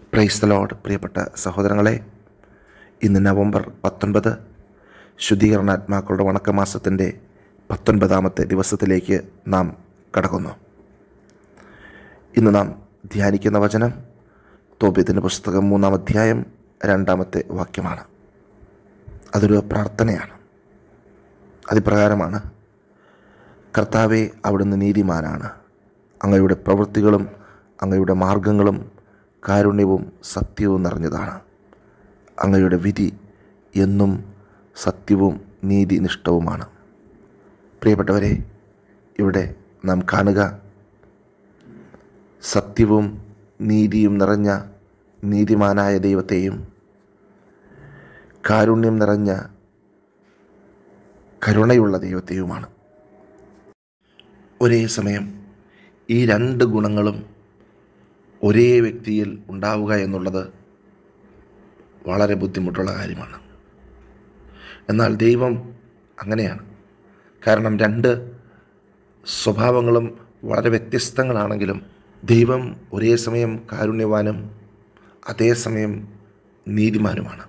praise the load പ്രിയപ്പെട്ട സഹോദരങ്ങളെ ഇന്ന് നവംബർ പത്തൊൻപത് ശുദ്ധീകരണാത്മാക്കളുടെ വണക്കമാസത്തിൻ്റെ പത്തൊൻപതാമത്തെ ദിവസത്തിലേക്ക് നാം കടക്കുന്നു ഇന്ന് നാം ധ്യാനിക്കുന്ന വചനം തോപ്യത്തിൻ്റെ പുസ്തകം മൂന്നാം അധ്യായം രണ്ടാമത്തെ വാക്യമാണ് അതൊരു പ്രാർത്ഥനയാണ് അതിപ്രകാരമാണ് കർത്താവെ അവിടുന്ന് നീതിമാനാണ് അങ്ങയുടെ പ്രവൃത്തികളും അങ്ങയുടെ മാർഗങ്ങളും കാരുണ്യവും സത്യവും നിറഞ്ഞതാണ് അങ്ങയുടെ വിധി എന്നും സത്യവും നീതിനിഷ്ഠവുമാണ് പ്രിയപ്പെട്ടവരെ ഇവിടെ നാം കാണുക സത്യവും നീതിയും നിറഞ്ഞ നീതിമാനായ ദൈവത്തെയും കാരുണ്യം നിറഞ്ഞ കരുണയുള്ള ദൈവത്തെയുമാണ് ഒരേ സമയം ഈ രണ്ട് ഗുണങ്ങളും ഒരേ വ്യക്തിയിൽ ഉണ്ടാവുക എന്നുള്ളത് വളരെ ബുദ്ധിമുട്ടുള്ള കാര്യമാണ് എന്നാൽ ദൈവം അങ്ങനെയാണ് കാരണം രണ്ട് സ്വഭാവങ്ങളും വളരെ വ്യത്യസ്തങ്ങളാണെങ്കിലും ദൈവം ഒരേ സമയം കാരുണ്യവാനും അതേസമയം നീതിമാനുമാണ്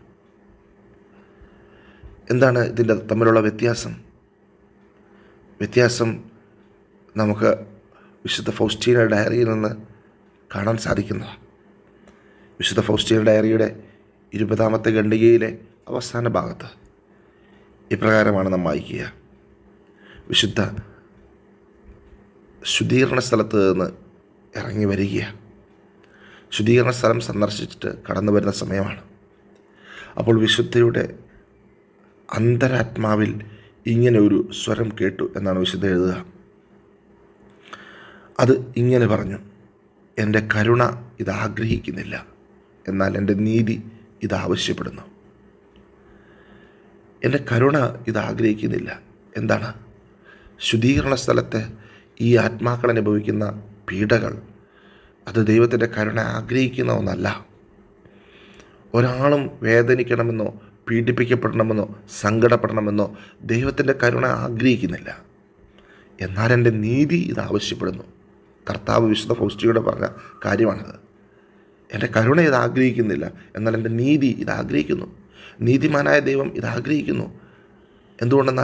എന്താണ് ഇതിൻ്റെ തമ്മിലുള്ള വ്യത്യാസം വ്യത്യാസം നമുക്ക് വിശുദ്ധ ഫൗസ്റ്റീന ഡയറിയിൽ നിന്ന് കാണാൻ സാധിക്കുന്നതാണ് വിശുദ്ധ ഫൗസ്റ്റീന ഡയറിയുടെ ഇരുപതാമത്തെ ഖണ്ഡികയിലെ അവസാന ഭാഗത്ത് ഇപ്രകാരമാണ് നാം വായിക്കുക വിശുദ്ധ ശുദ്ധീകരണ സ്ഥലത്ത് നിന്ന് ഇറങ്ങി വരിക ശുദ്ധീകരണ സ്ഥലം സന്ദർശിച്ചിട്ട് കടന്നു വരുന്ന സമയമാണ് അപ്പോൾ വിശുദ്ധയുടെ അന്തരാത്മാവിൽ ഇങ്ങനെ ഒരു സ്വരം കേട്ടു എന്നാണ് വിശുദ്ധ എഴുതുക അത് ഇങ്ങനെ പറഞ്ഞു എൻ്റെ കരുണ ഇത് ആഗ്രഹിക്കുന്നില്ല എന്നാൽ എൻ്റെ നീതി ഇത് ആവശ്യപ്പെടുന്നു എൻ്റെ കരുണ ഇത് ആഗ്രഹിക്കുന്നില്ല എന്താണ് ശുദ്ധീകരണ സ്ഥലത്ത് ഈ ആത്മാക്കൾ അനുഭവിക്കുന്ന പീഡകൾ അത് ദൈവത്തിൻ്റെ കരുണ ആഗ്രഹിക്കുന്ന ഒന്നല്ല ഒരാളും വേദനിക്കണമെന്നോ പീഡിപ്പിക്കപ്പെടണമെന്നോ സങ്കടപ്പെടണമെന്നോ ദൈവത്തിൻ്റെ കരുണ ആഗ്രഹിക്കുന്നില്ല എന്നാൽ എൻ്റെ നീതി ഇത് ആവശ്യപ്പെടുന്നു കർത്താവ് വിശുദ്ധ ഫൗസ്റ്റിയോട് പറഞ്ഞ കാര്യമാണത് എൻ്റെ കരുണ ഇത് ആഗ്രഹിക്കുന്നില്ല എന്നാൽ എൻ്റെ നീതി ഇത് ആഗ്രഹിക്കുന്നു നീതിമാനായ ദൈവം ഇത് ആഗ്രഹിക്കുന്നു എന്തുകൊണ്ടെന്നാൽ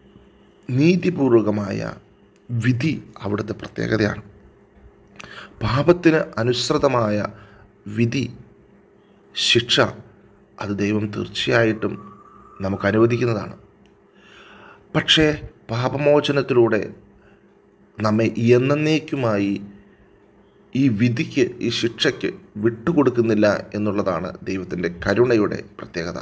നീതിപൂർവകമായ വിധി അവിടുത്തെ പ്രത്യേകതയാണ് പാപത്തിന് അനുസൃതമായ വിധി ശിക്ഷ അത് ദൈവം തീർച്ചയായിട്ടും നമുക്ക് അനുവദിക്കുന്നതാണ് പക്ഷേ പാപമോചനത്തിലൂടെ നമ്മെ എന്നേക്കുമായി ഈ വിധിക്ക് ഈ ശിക്ഷയ്ക്ക് വിട്ടുകൊടുക്കുന്നില്ല എന്നുള്ളതാണ് ദൈവത്തിൻ്റെ കരുണയുടെ പ്രത്യേകത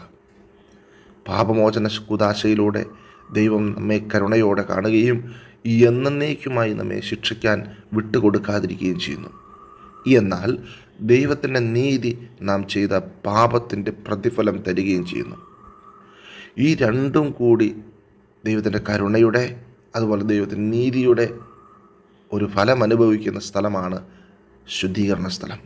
പാപമോചന കുതാശയിലൂടെ ദൈവം നമ്മെ കരുണയോടെ കാണുകയും എന്നേക്കുമായി നമ്മെ ശിക്ഷിക്കാൻ വിട്ടുകൊടുക്കാതിരിക്കുകയും ചെയ്യുന്നു എന്നാൽ ദൈവത്തിൻ്റെ നീതി നാം ചെയ്ത പാപത്തിൻ്റെ പ്രതിഫലം തരികയും ചെയ്യുന്നു ഈ രണ്ടും കൂടി ദൈവത്തിൻ്റെ കരുണയുടെ അതുപോലെ ദൈവത്തിൻ്റെ നീതിയുടെ ഒരു ഫലം അനുഭവിക്കുന്ന സ്ഥലമാണ് ശുദ്ധീകരണ സ്ഥലം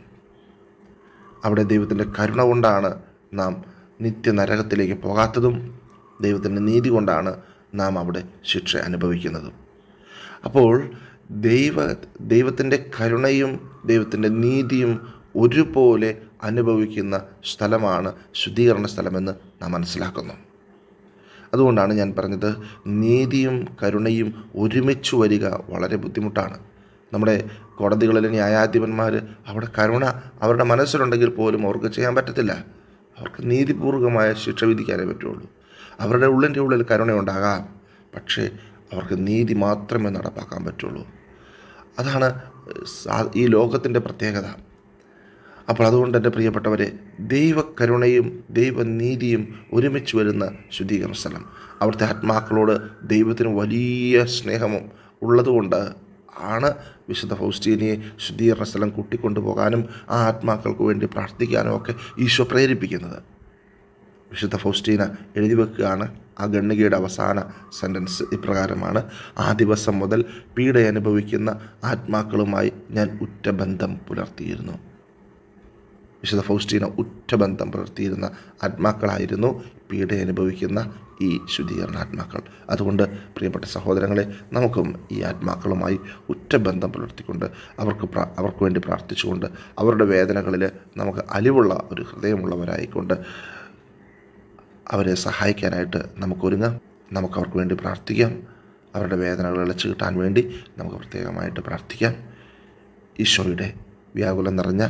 അവിടെ ദൈവത്തിൻ്റെ കരുണ കൊണ്ടാണ് നാം നിത്യനരകത്തിലേക്ക് പോകാത്തതും ദൈവത്തിൻ്റെ നീതി കൊണ്ടാണ് നാം അവിടെ ശിക്ഷ അനുഭവിക്കുന്നതും അപ്പോൾ ദൈവ ദൈവത്തിൻ്റെ കരുണയും ദൈവത്തിൻ്റെ നീതിയും ഒരുപോലെ അനുഭവിക്കുന്ന സ്ഥലമാണ് ശുദ്ധീകരണ സ്ഥലമെന്ന് നാം മനസ്സിലാക്കുന്നു അതുകൊണ്ടാണ് ഞാൻ പറഞ്ഞത് നീതിയും കരുണയും ഒരുമിച്ച് വരിക വളരെ ബുദ്ധിമുട്ടാണ് നമ്മുടെ കോടതികളിലെ ന്യായാധിപന്മാർ അവിടെ കരുണ അവരുടെ മനസ്സിലുണ്ടെങ്കിൽ പോലും അവർക്ക് ചെയ്യാൻ പറ്റത്തില്ല അവർക്ക് നീതിപൂർവകമായ ശിക്ഷ വിധിക്കാനേ പറ്റുള്ളൂ അവരുടെ ഉള്ളിൻ്റെ ഉള്ളിൽ കരുണയുണ്ടാകാം പക്ഷേ അവർക്ക് നീതി മാത്രമേ നടപ്പാക്കാൻ പറ്റുള്ളൂ അതാണ് ഈ ലോകത്തിൻ്റെ പ്രത്യേകത അപ്പോൾ അതുകൊണ്ട് എൻ്റെ പ്രിയപ്പെട്ടവരെ ദൈവകരുണയും ദൈവനീതിയും ഒരുമിച്ച് വരുന്ന ശുദ്ധീകരണ സ്ഥലം അവിടുത്തെ ആത്മാക്കളോട് ദൈവത്തിന് വലിയ സ്നേഹവും ഉള്ളതുകൊണ്ട് ആണ് വിശുദ്ധ ഫൗസ്റ്റീനിയെ ശുദ്ധീകരണ സ്ഥലം കൂട്ടിക്കൊണ്ടുപോകാനും ആ ആത്മാക്കൾക്ക് വേണ്ടി പ്രാർത്ഥിക്കാനും ഒക്കെ ഈശോ പ്രേരിപ്പിക്കുന്നത് വിശുദ്ധ ഫൗസ്റ്റീന എഴുതി വെക്കുകയാണ് ആ ഗണ്ണികയുടെ അവസാന സെൻറ്റൻസ് ഇപ്രകാരമാണ് ആ ദിവസം മുതൽ പീഡ അനുഭവിക്കുന്ന ആത്മാക്കളുമായി ഞാൻ ഉറ്റ ബന്ധം പുലർത്തിയിരുന്നു വിശുദ്ധ ഫൗസ്റ്റീന ഉറ്റ ബന്ധം പുലർത്തിയിരുന്ന ആത്മാക്കളായിരുന്നു പീഡ അനുഭവിക്കുന്ന ഈ ശുദ്ധീകരണ ആത്മാക്കൾ അതുകൊണ്ട് പ്രിയപ്പെട്ട സഹോദരങ്ങളെ നമുക്കും ഈ ആത്മാക്കളുമായി ഉറ്റ ബന്ധം പുലർത്തിക്കൊണ്ട് അവർക്ക് പ്ര അവർക്ക് വേണ്ടി പ്രാർത്ഥിച്ചുകൊണ്ട് അവരുടെ വേദനകളിൽ നമുക്ക് അലിവുള്ള ഒരു ഹൃദയമുള്ളവരായിക്കൊണ്ട് അവരെ സഹായിക്കാനായിട്ട് നമുക്കൊരുങ്ങാം നമുക്ക് അവർക്ക് വേണ്ടി പ്രാർത്ഥിക്കാം അവരുടെ വേദനകൾ ഇളച്ചു കിട്ടാൻ വേണ്ടി നമുക്ക് പ്രത്യേകമായിട്ട് പ്രാർത്ഥിക്കാം ഈശോയുടെ വ്യാകുലം നിറഞ്ഞ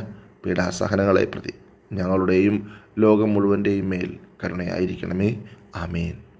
പീഡാസഹനങ്ങളെ പ്രതി ഞങ്ങളുടെയും ലോകം മുഴുവൻ്റെയും മേൽ കരുണയായിരിക്കണമേ ആമേൻ